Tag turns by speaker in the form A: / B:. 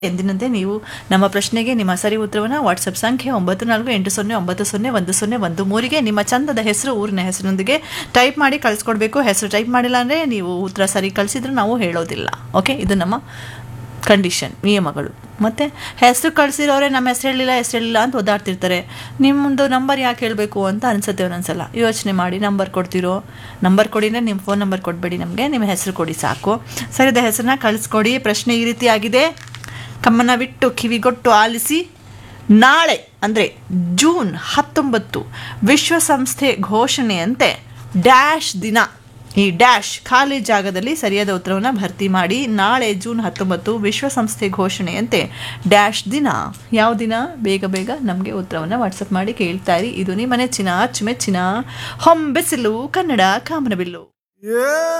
A: ಎಂದಿನಂತೆ ನೀವು ನಮ್ಮ ಪ್ರಶ್ನೆಗೆ ನಿಮ್ಮ ಸರಿ ಉತ್ತರವನ್ನು ವಾಟ್ಸಪ್ ಸಂಖ್ಯೆ ಒಂಬತ್ತು ನಾಲ್ಕು ಎಂಟು ಸೊನ್ನೆ ಒಂಬತ್ತು ಸೊನ್ನೆ ಒಂದು ಸೊನ್ನೆ ಒಂದು ಮೂರಿಗೆ ನಿಮ್ಮ ಚಂದದ ಹೆಸರು ಊರಿನ ಹೆಸರಿನೊಂದಿಗೆ ಟೈಪ್ ಮಾಡಿ ಕಳಿಸ್ಕೊಡ್ಬೇಕು ಹೆಸರು ಟೈಪ್ ಮಾಡಿಲ್ಲ ಅಂದರೆ ನೀವು ಉತ್ತರ ಸರಿ ಕಳಿಸಿದ್ರೆ ನಾವು ಹೇಳೋದಿಲ್ಲ ಓಕೆ ಇದು ನಮ್ಮ ಕಂಡೀಷನ್ ನಿಯಮಗಳು ಮತ್ತು ಹೆಸರು ಕಳಿಸಿರೋರೆ ನಮ್ಮ ಹೆಸರು ಹೇಳಿಲ್ಲ ಹೆಸರು ಹೇಳಿಲ್ಲ ಅಂತ ಓದಾಡ್ತಿರ್ತಾರೆ ನಿಮ್ಮದು ನಂಬರ್ ಯಾಕೆ ಹೇಳಬೇಕು ಅಂತ ಅನಿಸುತ್ತೆ ಒಂದೊಂದ್ಸಲ ಯೋಚನೆ ಮಾಡಿ ನಂಬರ್ ಕೊಡ್ತಿರೋ ನಂಬರ್ ಕೊಡಿ ಅಂದರೆ ನಿಮ್ಮ ಫೋನ್ ನಂಬರ್ ಕೊಡಬೇಡಿ ನಮಗೆ ನಿಮ್ಮ ಹೆಸರು ಕೊಡಿ ಸಾಕು ಸರಿದ ಹೆಸರನ್ನ ಕಳಿಸ್ಕೊಡಿ ಪ್ರಶ್ನೆ ಈ ರೀತಿ ಆಗಿದೆ ಕಮ್ಮನವಿಟ್ಟು ಕಿವಿಗೊಟ್ಟು ಆಲಿಸಿ ನಾಳೆ ಅಂದರೆ ಜೂನ್ ಹತ್ತೊಂಬತ್ತು ವಿಶ್ವಸಂಸ್ಥೆ ಘೋಷಣೆಯಂತೆ ಡ್ಯಾಶ್ ದಿನ ಈ ಡ್ಯಾಶ್ ಖಾಲಿ ಜಾಗದಲ್ಲಿ ಸರಿಯಾದ ಉತ್ತರವನ್ನು ಭರ್ತಿ ಮಾಡಿ ನಾಳೆ ಜೂನ್ ಹತ್ತೊಂಬತ್ತು ವಿಶ್ವಸಂಸ್ಥೆ ಘೋಷಣೆಯಂತೆ ಡ್ಯಾಶ್ ದಿನ ಯಾವ ದಿನ ಬೇಗ ಬೇಗ ನಮಗೆ ಉತ್ತರವನ್ನು ವಾಟ್ಸಪ್ ಮಾಡಿ ಕೇಳ್ತಾ ಇರಿ ಇದು ನಿಮ್ಮ ನೆಚ್ಚಿನ ಅಚ್ಚುಮೆಚ್ಚಿನ ಹೊಂಬೆಸಿಲು ಕನ್ನಡ ಕಾಮನಬಿಲ್ಲು